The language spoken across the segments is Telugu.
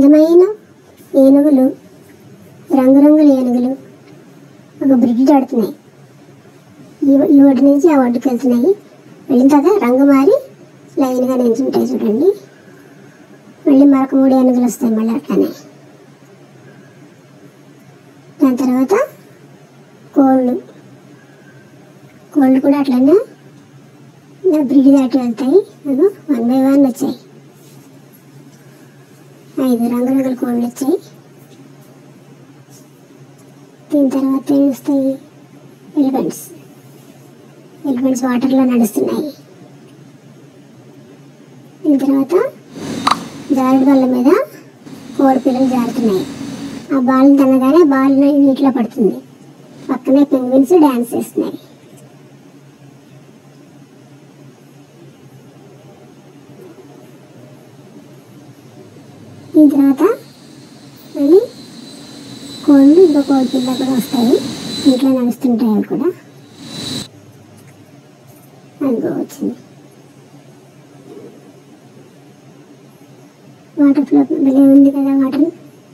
అందమైన ఏనుగులు రంగురంగుల ఏనుగులు ఒక బ్రిడ్జ్ ఆడుతున్నాయి ఈ ఈ ఒడ్డు నుంచి ఆ ఒడ్డుకి వెళ్తున్నాయి వెళ్ళిన తర్వాత రంగు మారి లైన్గా నించుంటాయి చూడండి మళ్ళీ మరొక మూడు ఏనుగులు వస్తాయి మళ్ళీ అట్లానే దాని తర్వాత కోళ్ళు కోళ్ళు కూడా అట్లనే నా బ్రిడ్జ్ దాటి వెళ్తాయి అగో వన్ బై వన్ వచ్చాయి ఐదు రంగురంగుల కోళ్ళు వచ్చాయి దీని తర్వాత ఏం వస్తాయి ఎలిఫెంట్స్ ఎలిఫెంట్స్ వాటర్లో నడుస్తున్నాయి దీని తర్వాత జారుడు బల్ల మీద కోడి పిల్లలు జారుతున్నాయి ఆ బాల్ తనగానే బాల్ నీటిలో పడుతుంది పక్కనే పెంగ్విన్స్ డ్యాన్స్ చేస్తున్నాయి దీని తర్వాత మళ్ళీ కోళ్ళు ఇంకో కోడి పిల్ల కూడా వస్తాయి ఇంట్లో నడుస్తుంటాయి అవి కూడా అదిగో వచ్చింది వాటర్ ఫ్లో భలే ఉంది కదా వాటర్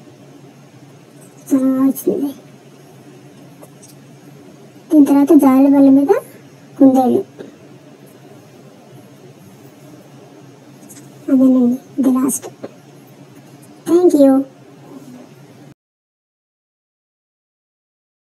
చాలా బాగా వచ్చింది దీని తర్వాత జాలి బల్ల మీద కుందేళ్ళు అదేనండి ఇది లాస్ట్ థ్యాంక్ యూ